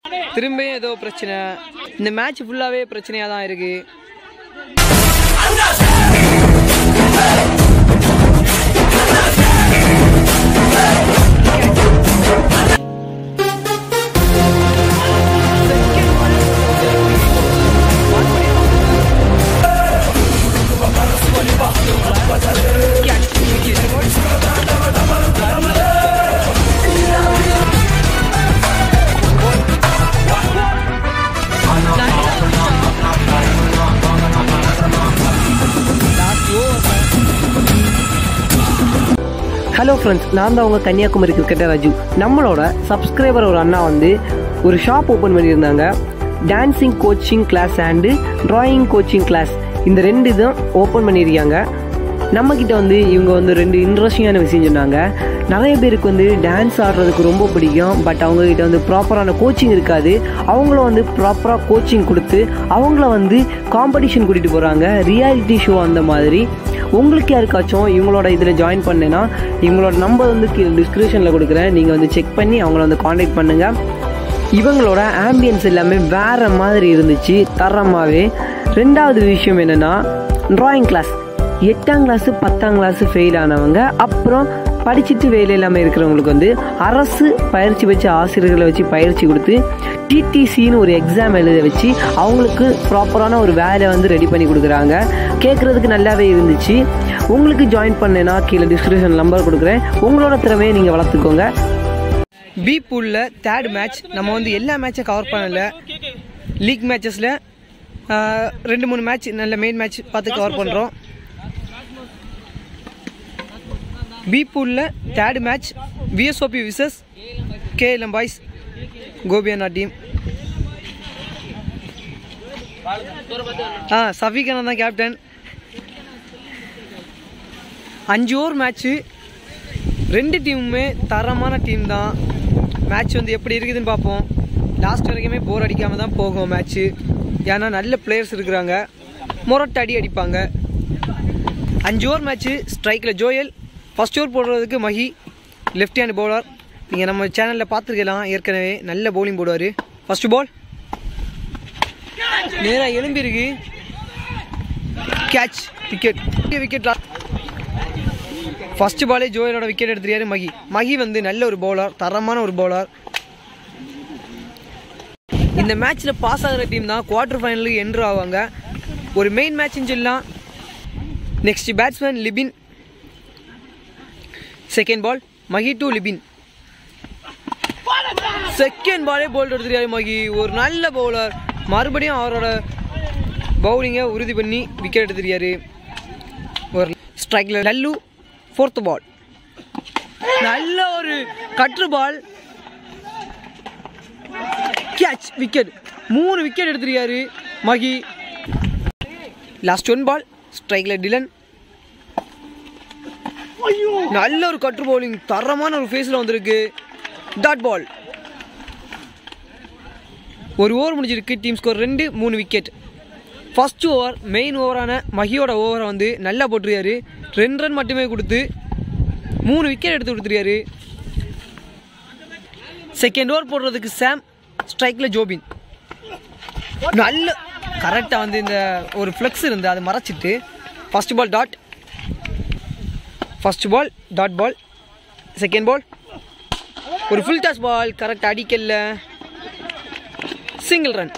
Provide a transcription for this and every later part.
திரும்பியும் ஏதோ பிரச்சனை இந்த மேட்ச் ஃபுல்லாகவே பிரச்சனையாக தான் இருக்குது ஹலோ ஃப்ரெண்ட்ஸ் நான் தான் உங்கள் கன்னியாகுமரி கிரிக்கெட்டர் ராஜு நம்மளோட சப்ஸ்கிரைபர் ஒரு அண்ணா வந்து ஒரு ஷாப் ஓப்பன் பண்ணியிருந்தாங்க dancing coaching class and drawing coaching class இந்த ரெண்டு இதுவும் ஓப்பன் பண்ணியிருக்காங்க நம்மக்கிட்ட வந்து இவங்க வந்து ரெண்டு இன்ட்ரெஸ்டிங்கான விஷயம் சொன்னாங்க நிறைய பேருக்கு வந்து டான்ஸ் ஆடுறதுக்கு ரொம்ப பிடிக்கும் பட் அவங்கக்கிட்ட வந்து ப்ராப்பரான கோச்சிங் இருக்காது அவங்கள வந்து ப்ராப்பராக கோச்சிங் கொடுத்து அவங்கள வந்து காம்படிஷன் கூட்டிகிட்டு போகிறாங்க ரியாலிட்டி ஷோ அந்த மாதிரி உங்களுக்கு யாருக்காச்சும் இவங்களோட இதில் ஜாயின் பண்ணேன்னா இவங்களோட நம்பர் வந்து கீழே டிஸ்கிரிப்ஷனில் கொடுக்குறேன் நீங்கள் வந்து செக் பண்ணி அவங்கள வந்து காண்டாக்ட் பண்ணுங்கள் இவங்களோட ஆம்பியன்ஸ் எல்லாமே வேறு மாதிரி இருந்துச்சு தரமாகவே ரெண்டாவது விஷயம் என்னென்னா ட்ராயிங் கிளாஸ் எட்டாம் கிளாஸு பத்தாம் கிளாஸு ஃபெயில் ஆனவங்க அப்புறம் படிச்சுட்டு வேலை இல்லாமல் இருக்கிறவங்களுக்கு வந்து அரசு பயிற்சி வச்ச ஆசிரியர்களை வச்சு பயிற்சி கொடுத்து டிடிசின்னு ஒரு எக்ஸாம் எழுத வச்சு அவங்களுக்கு ப்ராப்பரான ஒரு வேலை வந்து ரெடி பண்ணி கொடுக்குறாங்க கேட்குறதுக்கு நல்லாவே இருந்துச்சு உங்களுக்கு ஜாயின் பண்ணேன்னா கீழே டிஸ்கிரிப்ஷன் நம்பர் கொடுக்குறேன் உங்களோட திறமையை நீங்கள் வளர்த்துக்கோங்க பி பூலில் தேர்ட் மேட்ச் நம்ம வந்து எல்லா மேட்சும் கவர் பண்ணல லீக் மேட்சஸில் ரெண்டு மூணு மேட்ச் நல்ல மெயின் மேட்ச் பார்த்து கவர் பண்ணுறோம் பி பூலில் third match VSOP versus KLM boys கோபியானா டீம் ஆ சஃபிகானா தான் கேப்டன் அஞ்சு ஓவர் மேட்ச்சு ரெண்டு டீமுமே தரமான டீம் தான் மேட்ச் வந்து எப்படி இருக்குதுன்னு பார்ப்போம் லாஸ்ட் வரைக்குமே போர் அடிக்காமல் தான் போகும் மேட்ச்சு ஏன்னா நல்ல பிளேயர்ஸ் இருக்கிறாங்க மொரட்டு அடி அடிப்பாங்க அஞ்சு ஓவர் மேட்ச்சு ஸ்ட்ரைக்கில் ஜோயல் ஃபர்ஸ்ட் ஓவர் போடுறதுக்கு மஹி லெஃப்ட் ஹேண்ட் பவுலர் நீங்கள் நம்ம சேனலில் பார்த்துருக்கலாம் ஏற்கனவே நல்ல பவுலிங் போடுவார் ஃபர்ஸ்ட் பால் நேராக எலும்பிருக்கு கேட்ச் விக்கெட் விக்கெட் ஃபர்ஸ்ட் பாலே ஜோயலோட விக்கெட் எடுத்துருக்காரு மகி மகி வந்து நல்ல ஒரு பவுலர் தரமான ஒரு பவுலர் இந்த மேட்ச்சில் பாஸ் ஆகிற டீம் தான் குவார்டர் ஃபைனலுக்கு என்ட்ரு ஆவாங்க ஒரு மெயின் மேட்ச்னு சொல்லலாம் next batsman Libin second ball Mahi to Libin second பாலே போல்ட் எடுத்துருக்காரு மகி ஒரு நல்ல பவுலர் மறுபடியும் அவரோட பவுலிங்கை உறுதி பண்ணி விக்கெட் எடுத்துருக்காரு ஒரு ஸ்ட்ரைக்கில் நல்லு ஃபோர்த் பால் நல்ல ஒரு கற்று பால் கேட்ச் விக்கெட் மூணு விக்கெட் எடுத்திருக்காரு மகி லாஸ்ட் ஒன் பால் ஸ்ட்ரைக்கில் டிலன் நல்ல ஒரு கற்று பவுலிங் தரமான ஒரு ஃபேஸில் வந்திருக்கு டாட் பால் ஒரு ஓவர் முடிஞ்சிருக்கு டீம் ஸ்கோர் ரெண்டு மூணு விக்கெட் ஃபர்ஸ்ட் ஓவர் மெயின் ஓவரான மகியோட ஓவரை வந்து நல்லா போட்டிருக்காரு ரெண்டு ரன் மட்டுமே கொடுத்து மூணு விக்கெட் எடுத்து கொடுத்துருக்காரு செகண்ட் ஓவர் போடுறதுக்கு சாம் ஸ்ட்ரைக்கில் ஜோபின் நல்ல கரெக்டாக வந்து இந்த ஒரு ஃப்ளெக்ஸ் இருந்து அதை மறைச்சிட்டு first ball dot first ball dot ball second ball ஒரு ஃபுல் டாஸ் பால் கரெக்ட் அடிக்கல single run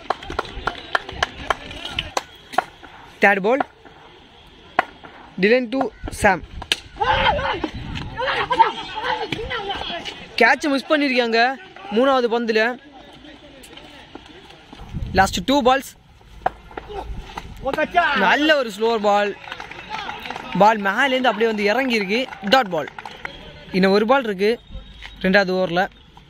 third ball Dylan to Sam catch miss பண்ணியிருக்காங்க மூணாவது பந்தில் லாஸ்ட் டூ பால்ஸ் நல்ல ஒரு ஸ்லோவர் பால் பால் மேலேருந்து அப்படியே வந்து இறங்கி இருக்கு டாட் பால் இன்னும் ஒரு பால் இருக்கு ரெண்டாவது ஓவரில்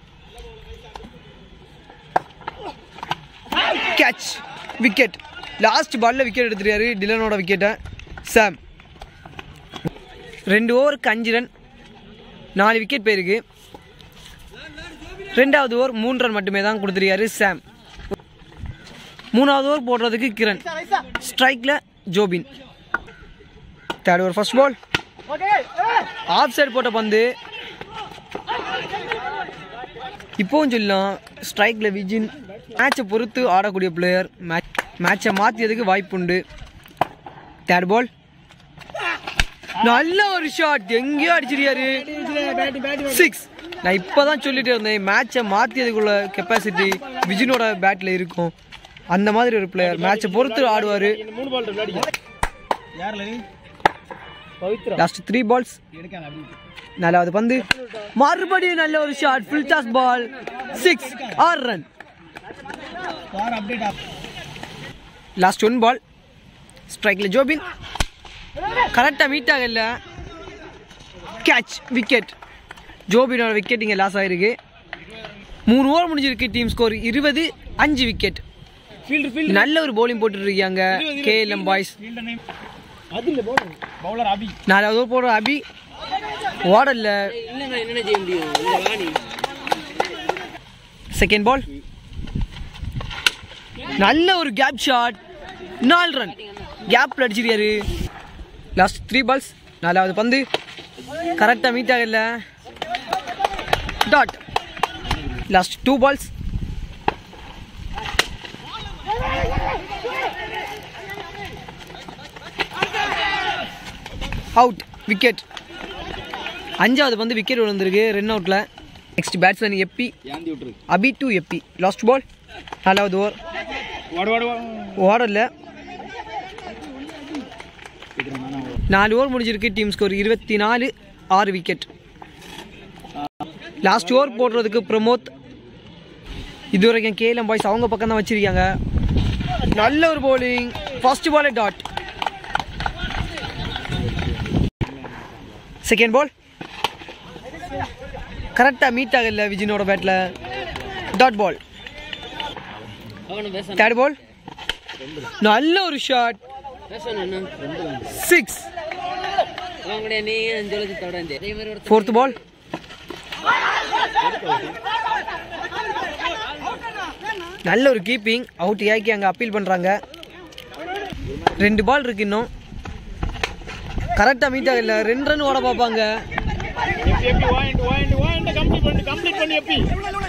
கேட்ச் விக்கெட் லாஸ்ட் பால்ல விக்கெட் எடுத்துருக்காரு டிலனோட விக்கெட்டை சாம் ரெண்டு ஓவருக்கு அஞ்சு ரன் நாலு விக்கெட் போயிருக்கு ரெண்டாவது ஓவர் மூணு ரன் மட்டுமே தான் கொடுத்துருக்காரு சாம் மூணாவது ஓவர் போடுறதுக்கு கிரண் ஸ்ட்ரைக்கில் Jobin third over first ball off side போட்ட பந்து இப்போவும் சொல்லலாம் ஸ்ட்ரைக்கில் விஜின் மேட்சை பொறுத்து ஆடக்கூடிய பிளேயர் மேட்ச் மேட்சை மாற்றியதுக்கு வாய்ப்புண்டு தேர்ட் பால் நல்ல ஒரு ஷாட் எங்கேயோ அடிச்சிருக்காரு சிக்ஸ் நான் இப்போதான் சொல்லிட்டு இருந்தேன் மேட்சை மாற்றியதுக்குள்ள கெப்பாசிட்டி விஜினோட பேட்டில் இருக்கும் அந்த மாதிரி ஒரு பிளேயர் மேட்சை பொறுத்து ஆடுவார் மூணு பால் இருக்கு அடிக்க யார்ல நீ லாஸ்ட் த்ரீ பால்ஸ் நாலாவது பந்து மறுபடியும் நல்ல ஒரு shot full toss ball six ஆறு ரன் வார அப்டேட் ஆ லாஸ்ட் ஒன் பால் ஸ்ட்ரைக்கில் ஜோபின் கரெக்டாக மீட் ஆகல கேட்ச் விக்கெட் ஜோபினோட விக்கெட் இங்கே லாஸ் ஆகிருக்கு மூணு ஓவர் முடிஞ்சிருக்கு டீம் ஸ்கோர் இருபது அஞ்சு விக்கெட் ஃபீல்டர் ஃபீல்டர் நல்ல ஒரு bowling போட்டுட்டு இருக்காங்க கேஎல்எம் பாய்ஸ் ஃபீல்டர் நேம் அது இல்ல பவுலர் பவுலர் அபி நாலாவது ஓவர் போடுற அபி ஓடல செகண்ட் பால் நல்ல ஒரு கேப் ஷாட் நாலு ரன் கேப்ல அடிச்சிருக்காரு லாஸ்ட் த்ரீ பால்ஸ் நாலாவது பந்து கரெக்டாக மீட் ஆகல dot last two balls out wicket அஞ்சாவது பந்து விக்கெட் விழுந்திருக்கு ரன் அவுட்டில் நெக்ஸ்ட் பேட்ஸ்மேன் எப்பி ஏந்தி விட்டுரு அபி டு எப்பி லாஸ்ட் பால் நாலாவது ஓவர் வாடு வாடு ஓடல நாலு ஓவர் முடிஞ்சிருக்கு டீம் ஸ்கோர் இருபத்தி நாலு ஆறு விக்கெட் லாஸ்ட் ஓவர் போடுறதுக்கு பிரமோத் இது வரைக்கும் கேஎல்எம் பாய்ஸ் அவங்க பக்கம் தான் வச்சிருக்காங்க நல்ல ஒரு bowling ஃபர்ஸ்ட் பாலே டாட் செகண்ட் பால் கரெக்டாக மீட் ஆகல விஜினோட பேட்டில் டாட் பால் தேர்ட் பால் நல்ல ஒரு ஷாட் சிக்ஸ் ஃபோர்த் பால் நல்ல ஒரு கீப்பிங் அவுட் ஏக்கி அங்கே அப்பீல் பண்ணுறாங்க ரெண்டு பால் இருக்கு இன்னும் கரெக்டாக மீட் ஆகல ரெண்டு ரன் ஓட பார்ப்பாங்க எப்பி எப்பி வாயிண்ட் வாயிண்ட் வாயிண்ட் கம்ப்ளீட் பண்ணி கம்ப்ளீட் பண்ணி எப்பி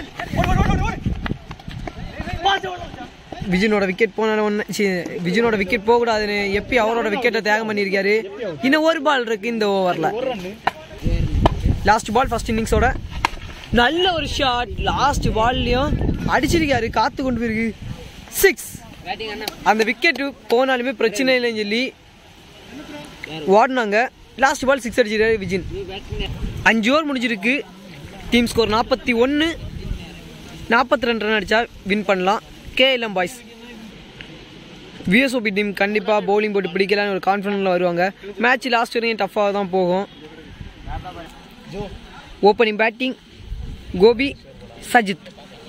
விஜயனோட விக்கெட் போன ஒன்று விஜயனோட விக்கெட் போகக்கூடாதுன்னு எப்பி அவரோட விக்கெட்டை தியாகம் பண்ணியிருக்காரு இன்னும் ஒரு பால் இருக்கு இந்த ஓவரில் ஒரு ரன் லாஸ்ட் பால் ஃபர்ஸ்ட் இன்னிங்ஸோட நல்ல ஒரு ஷாட் லாஸ்ட் பால்லையும் அடிச்சிருக்காரு காத்து கொண்டு போயிருக்கு சிக்ஸ் அந்த விக்கெட்டு போனாலுமே பிரச்சனை இல்லைன்னு சொல்லி ஓடினாங்க லாஸ்ட் பால் சிக்ஸ் அடிச்சிருக்காரு விஜின் அஞ்சு ஓவர் முடிஞ்சிருக்கு டீம் ஸ்கோர் நாற்பத்தி ஒன்று நாற்பத்தி ரெண்டு ரன் அடித்தா வின் பண்ணலாம் கேஎல்எம் பாய்ஸ் விஎஸ்ஓபி டீம் கண்டிப்பாக பவுலிங் போட்டு பிடிக்கலான்னு ஒரு கான்ஃபிடென்ட்டில் வருவாங்க மேட்ச் லாஸ்ட் வரையும் டஃப்பாக தான் போகும் opening batting Gopi Sajith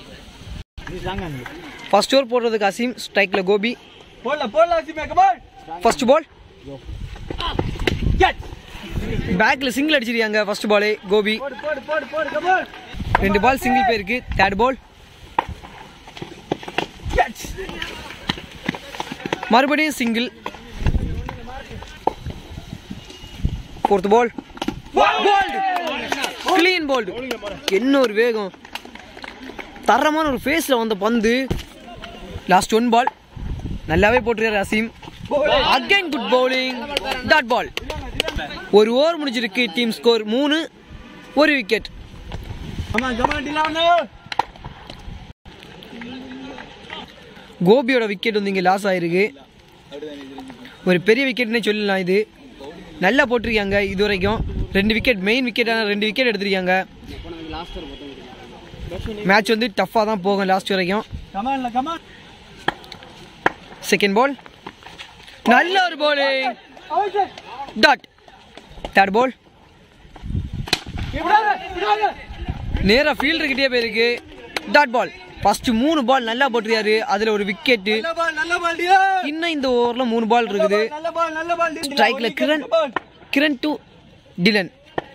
first over போடுறதுக்கு அசீம் ஸ்ட்ரைக்கில் கோபி போடல போடல அசிமே கமான் ஃபர்ஸ்ட் பால் பேக்ல சிங்கிள் அடிச்சிருக்காங்க ஃபர்ஸ்ட் பாலே கோபி போடு போடு போடு போடு கமான் ரெண்டு பால் சிங்கிள் போயிருக்கு தேர்ட் பால் மறுபடியும் single fourth ball bowled clean bowled என்ன ஒரு வேகம் தரமான ஒரு ஃபேஸில் வந்த பந்து லாஸ்ட் ஒன் பால் நல்லாவே போட்டிருக்காரு Azeem again good bowling dot ball ஒரு ஓவர் முடிஞ்சிருக்கு டீம் ஸ்கோர் மூணு ஒரு விக்கெட் கமான் கமான் டிலானோ கோபியோட விக்கெட் வந்து இங்கே லாஸ் ஆயிருக்கு ஒரு பெரிய விக்கெட்னே சொல்லலாம் இது நல்லா போட்டிருக்காங்க இது வரைக்கும் ரெண்டு விக்கெட் மெயின் விக்கெட்டான ரெண்டு விக்கெட் எடுத்திருக்காங்க மேட்ச் வந்து டஃப்பாக தான் போகும் லாஸ்ட் வரைக்கும் கமான்ல கமான் செகண்ட் பால் நல்ல ஒரு பால் டாட் தேர்ட் பால் நேராக ஃபீல்டர்கிட்டே போயிருக்கு டாட் பால் ஃபர்ஸ்ட் மூணு பால் நல்லா போட்டிருக்காரு அதில் ஒரு விக்கெட்டு நல்ல பால் நல்ல பால் டிலா இன்னும் இந்த ஓவரில் மூணு பால் இருக்குது நல்ல பால் நல்ல பால் ஸ்ட்ரைக்ல கிரண் கிரண் டு டிலன்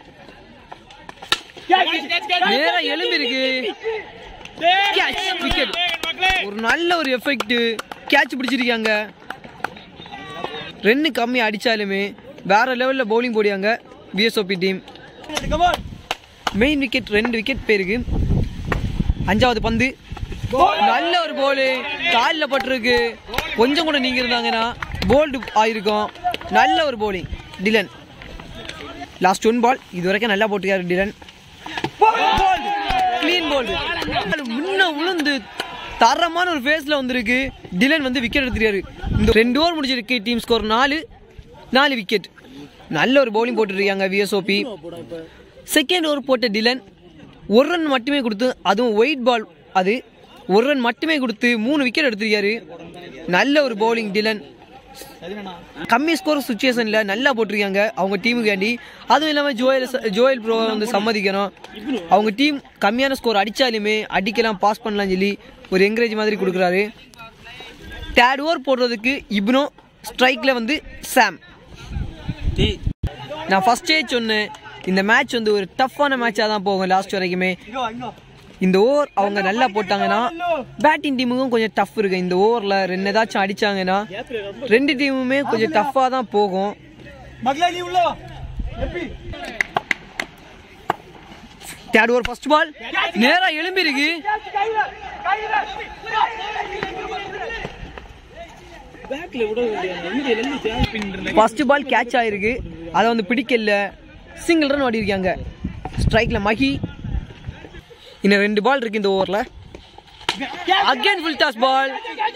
நேரா எலும்பி இருக்கு கேட்ச் விக்கெட் ஒரு நல்ல ஒரு எஃபெக்ட் கேட்ச் பிடிச்சிருக்காங்க ரெண்டு கம்மி அடிச்சாலுமே வேற லெவலில் பவுலிங் போடியாங்க BSOP team come on main wicket ரெண்டு விக்கெட் போயிருக்கு அஞ்சாவது பந்து நல்ல ஒரு போலு காலில் பட்டிருக்கு கொஞ்சம் கூட நீங்க இருந்தாங்கன்னா போல்டு ஆயிருக்கும் நல்ல ஒரு bowling Dylan last one ball இது வரைக்கும் நல்லா போட்டிருக்காரு டிலன் க்ளீன் போல்டு முன்ன உளுந்து தரமான ஒரு ஃபேஸ்ல வந்திருக்கு டிலன் வந்து விக்கெட் எடுத்துருக்காரு இந்த ரெண்டு ஓவர் முடிஞ்சிருக்கு டீம் ஸ்கோர் நாலு நாலு விக்கெட் நல்ல ஒரு பவுலிங் போட்டுருக்காங்க விஎஸ்ஓபி செகண்ட் ஓவர் போட்ட டிலன் ஒரு ரன் மட்டுமே கொடுத்து அதுவும் ஒயிட் பால் அது ஒரு ரன் மட்டுமே கொடுத்து மூணு விக்கெட் எடுத்திருக்காரு நல்ல ஒரு பவுலிங் டிலன் கம்மி ஸ்கோர் சுச்சுவேஷனில் நல்லா போட்டிருக்காங்க அவங்க டீமுக்காண்டி அதுவும் இல்லாமல் ஜோயல் ஜோயல் ப்ரோ வந்து சம்மதிக்கணும் அவங்க டீம் கம்மியான ஸ்கோர் அடித்தாலுமே அடிக்கலாம் பாஸ் பண்ணலாம் சொல்லி ஒரு என்கரேஜ் மாதிரி கொடுக்குறாரு தேர்ட் ஓவர் போடுறதுக்கு இப்னோ ஸ்ட்ரைக்கில் வந்து சாம் நான் ஃபர்ஸ்டே சொன்னேன் இந்த மேட்ச் வந்து ஒரு டஃப்பான மேட்சாக தான் போகும் லாஸ்ட் வரைக்குமே இந்த ஓவர் அவங்க நல்லா போட்டாங்கன்னா பேட்டிங் டீமுக்கும் கொஞ்சம் டஃப் இருக்கு இந்த ஓவரில் ரெண்டு ஏதாச்சும் அடிச்சாங்கன்னா ரெண்டு டீமுமே கொஞ்சம் டஃப்பாக தான் போகும் தேர்ட் ஓவர் ஃபர்ஸ்ட் பால் நேரா எழும்பி இருக்கு ஃபர்ஸ்ட் பால் கேட்ச் ஆயிருக்கு அதை வந்து பிடிக்கல சிங்கிள் ரன் ஓடி இருக்காங்க ஸ்ட்ரைக்ல மகி இன்னும் ரெண்டு பால் இருக்கு இந்த ஓவர்ல அகைன் ஃபுல் டாஸ் பால்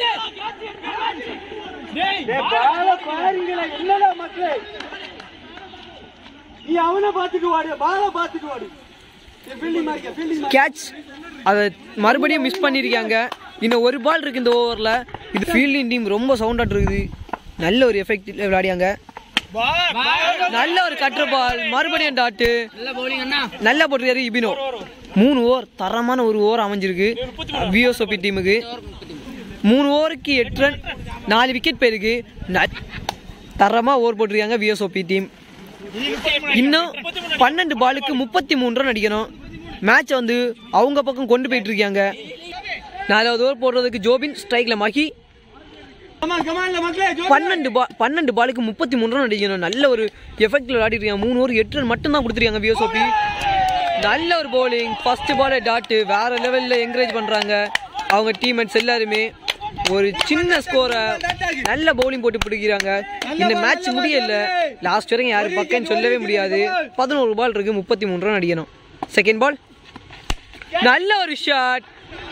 நீ அவனை பாத்துட்டு வாடு பால பாத்துட்டு வாடு ஃபீல்டிங் மார்க்க ஃபீல்டிங் கேட்ச் அதை மறுபடியும் மிஸ் பண்ணியிருக்காங்க இன்னும் ஒரு பால் இருக்கு இந்த ஓவரில் இது ஃபீல்டிங் டீம் ரொம்ப சவுண்டாட்டு இருக்குது நல்ல ஒரு எஃபெக்ட் விளையாடியாங்க நல்ல ஒரு கட்டர் பால் மறுபடியும் டாட்டு நல்ல போட்டிருக்காரு இபினோ மூணு ஓவர் தரமான ஒரு ஓவர் அமைஞ்சிருக்கு விஓசோபி டீமுக்கு மூணு ஓவருக்கு எட்டு ரன் நாலு விக்கெட் போயிருக்கு ந- தரமா ஓவர் போட்டிருக்காங்க விஎஸ்ஓபி டீம் இன்னும் பன்னெண்டு பாலுக்கு முப்பத்தி மூணு ரன் அடிக்கணும் மேட்சை வந்து அவங்க பக்கம் கொண்டு போயிட்டு இருக்காங்க நாலாவது ஓவர் போடுறதுக்கு ஜோபின் ஸ்ட்ரைக்ல மகி கமான் கமான்ல மக்களே ஜோ பன்னெண்டு பா பன்னெண்டு பாலுக்கு முப்பத்தி மூணு ரன் அடிக்கணும் நல்ல ஒரு எஃபெக்ட்ல விளையாடிட்டு இருக்காங்க மூணு ஓவர் எட்டு ரன் மட்டும் தான் கொடுத்துருக்காங்க விஎஸ்ஓபி நல்ல ஒரு bowling ஃபர்ஸ்ட் பாலே டாட்டு வேற லெவல்ல என்கரேஜ் பண்றாங்க அவங்க டீம்மேட்ஸ் எல்லாருமே ஒரு சின்ன ஸ்கோரை நல்ல பவுலிங் போட்டு பிடிக்கிறாங்க இந்த மேட்ச் முடியல லாஸ்ட் வரைக்கும் யாரு பக்கம்னு சொல்லவே முடியாது பதினோரு பால் இருக்கு முப்பத்தி மூணு ரன் அடிக்கணும் செகண்ட் பால் நல்ல ஒரு ஷாட்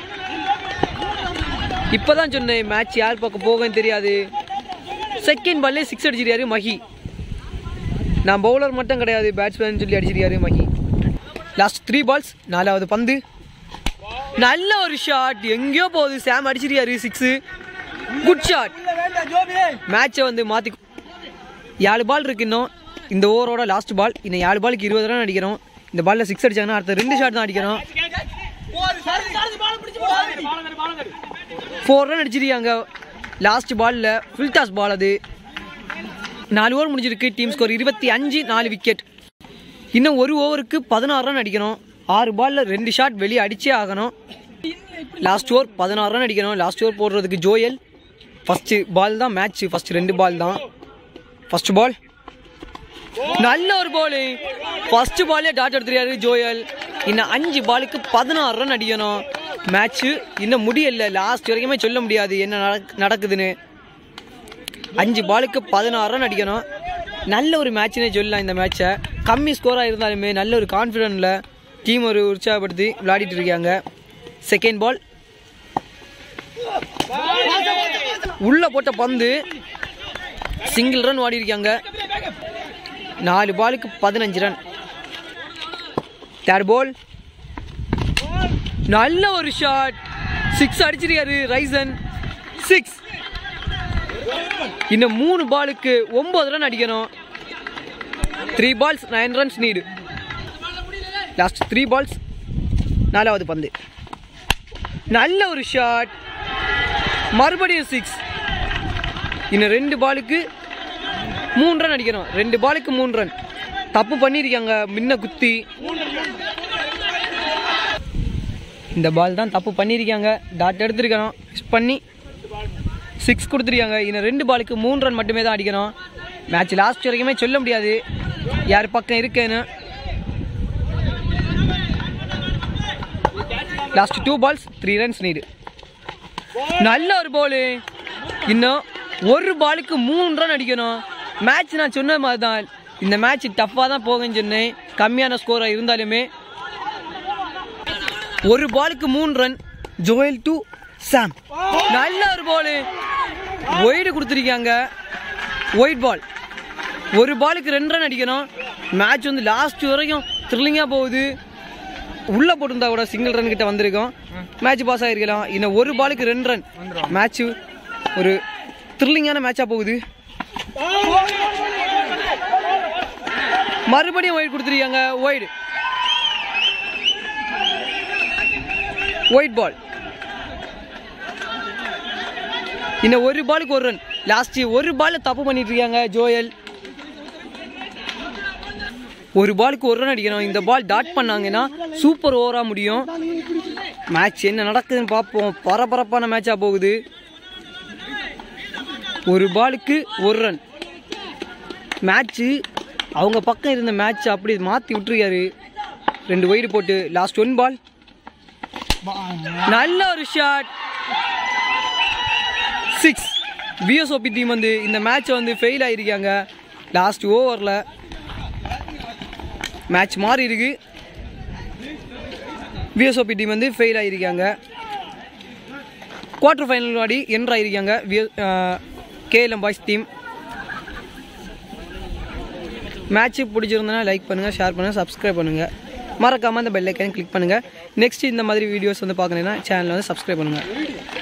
இப்பதான் சொன்னேன் மேட்ச் யார் பக்கம் போகும்னு தெரியாது செகண்ட் பால்லே சிக்ஸ் அடிச்சிருக்காரு மஹி நான் பவுலர் மட்டும் கிடையாது பேட்ஸ்மேன் சொல்லி அடிச்சிருக்காரு மஹி லாஸ்ட் த்ரீ பால்ஸ் நாலாவது பந்து நல்ல ஒரு ஷாட் எங்கேயோ போகுது சாம் அடிச்சிருக்காரு சிக்ஸு குட் ஷாட் வேண்டாம் ஜோபி மேட்சை வந்து மாற்றி ஏழு பால் இருக்கு இன்னும் இந்த ஓவரோட லாஸ்ட் பால் இன்னும் ஏழு பாலுக்கு இருபது ரன் அடிக்கணும் இந்த பால்ல சிக்ஸ் அடிச்சாங்கன்னா அடுத்த ரெண்டு ஷாட் தான் அடிக்கணும் ஃபோர் ரன் அடிச்சிருக்காங்க லாஸ்ட் பால்ல ஃபுல் டாஸ் பால் அது நாலு ஓவர் முடிஞ்சிருக்கு டீம் ஸ்கோர் இருபத்தி அஞ்சு நாலு விக்கெட் இன்னும் ஒரு ஓவருக்கு பதினாறு ரன் அடிக்கணும் ஆறு பால்ல ரெண்டு ஷாட் வெளியே அடிச்சே ஆகணும் லாஸ்ட் ஓவர் பதினாறு ரன் அடிக்கணும் லாஸ்ட் ஓவர் போடுறதுக்கு ஜோயல் ஃபர்ஸ்ட் பால் தான் மேட்ச் ஃபர்ஸ்ட் ரெண்டு பால் தான் ஃபர்ஸ்ட் பால் நல்ல ஒரு பால் ஃபர்ஸ்ட் பாலே டாட் எடுத்துருக்காரு ஜோயல் இன்னும் அஞ்சு பாலுக்கு பதினாறு ரன் அடிக்கணும் மேட்ச் இன்னும் முடியல லாஸ்ட் வரைக்குமே சொல்ல முடியாது என்ன நடக்- நடக்குதுன்னு அஞ்சு பாலுக்கு பதினாறு ரன் அடிக்கணும் நல்ல ஒரு மேட்ச்னே சொல்லலாம் இந்த மேட்சை கம்மி ஸ்கோராக இருந்தாலுமே நல்ல ஒரு கான்ஃபிடென்ட்ல டீம் ஒரு உற்சாகப்படுத்தி விளையாடிட்டு இருக்காங்க செகண்ட் பால் உள்ள போட்ட பந்து சிங்கிள் ரன் ஓடி இருக்காங்க நாலு பாலுக்கு பதினஞ்சு ரன் தேர்ட் பால் நல்ல ஒரு ஷாட் சிக்ஸ் அடிச்சிருக்காரு ரைசன் சிக்ஸ் இன்னும் மூணு பாலுக்கு ஒன்பது ரன் அடிக்கணும் three balls nine runs need last three balls நாலாவது பந்து நல்ல ஒரு ஷாட் மறுபடியும் சிக்ஸ் இன்னும் ரெண்டு பாலுக்கு மூணு ரன் அடிக்கணும் ரெண்டு பாலுக்கு மூணு ரன் தப்பு பண்ணியிருக்காங்க முன்ன குத்தி இந்த பால் தான் தப்பு பண்ணியிருக்காங்க டாட் எடுத்திருக்கணும் மிஸ் பண்ணி சிக்ஸ் கொடுத்துருக்காங்க இன்னும் ரெண்டு பாலுக்கு மூணு ரன் மட்டுமே தான் அடிக்கணும் மேட்ச் லாஸ்ட் வரைக்குமே சொல்ல முடியாது யார் பக்கம் இருக்குன்னு last two balls three runs need நல்ல ஒரு பாலு இன்னும் ஒரு பாலுக்கு மூணு ரன் அடிக்கணும் மேட்ச் நான் சொன்ன மாதிரி தான் இந்த மேட்ச் டஃப்பாக தான் போகுன்னு சொன்னேன் கம்மியான ஸ்கோராக இருந்தாலுமே ஒரு பாலுக்கு மூணு ரன் ஜோயல் டு சாம் நல்ல ஒரு பாலு ஒயிடு கொடுத்துருக்காங்க ஒயிட் பால் ஒரு பாலுக்கு ரெண்டு ரன் அடிக்கணும் மேட்ச் வந்து லாஸ்ட் வரைக்கும் த்ரில்லிங்காக போகுது உள்ள போட்டிருந்தா கூட சிங்கிள் ரன் கிட்ட வந்திருக்கோம் மேட்ச் பாஸ் ஆகிருக்கலாம் இன்னும் ஒரு பாலுக்கு ரெண்டு ரன் மேட்ச் ஒரு த்ரில்லிங்கான மேட்சாக போகுது மறுபடியும் ஒயிட் கொடுத்துருக்காங்க ஒயிட் ஒயிட் பால் இன்னும் ஒரு பாலுக்கு ஒரு ரன் லாஸ்ட் ஒரு பால் தப்பு பண்ணிட்டு இருக்காங்க ஜோயல் ஒரு பாலுக்கு ஒரு ரன் அடிக்கணும் இந்த பால் டாட் பண்ணாங்கன்னா சூப்பர் ஓவராக முடியும் மேட்ச் என்ன நடக்குதுன்னு பார்ப்போம் பரபரப்பான மேட்சாக போகுது ஒரு பாலுக்கு ஒரு ரன் மேட்ச்சு அவங்க பக்கம் இருந்த மேட்ச் அப்படி மாற்றி விட்டுருக்காரு ரெண்டு வைடு போட்டு லாஸ்ட் ஒன் பால் நல்ல ஒரு ஷாட் சிக்ஸ் பிஎஸ்ஓபி டீம் வந்து இந்த மேட்சை வந்து ஃபெயில் ஆகிருக்காங்க லாஸ்ட் ஓவரில் மேட்ச் மாறி இருக்கு பிஎஸ்ஓபி டீம் வந்து ஃபெயில் ஆகிருக்காங்க குவார்டர் ஃபைனல் ஆடி என்ட்ரு ஆகிருக்காங்க கேஎல்எம் பாய்ஸ் டீம் மேட்ச்சு பிடிச்சிருந்தனா லைக் பண்ணுங்கள் ஷேர் பண்ணுங்கள் சப்ஸ்கிரைப் பண்ணுங்கள் மறக்காமல் அந்த பெல் ஐக்கனை கிளிக் பண்ணுங்கள் நெக்ஸ்ட் இந்த மாதிரி வீடியோஸ் வந்து பார்க்கணுன்னா சேனலை வந்து சப்ஸ்கிரைப் பண்ணுங்கள்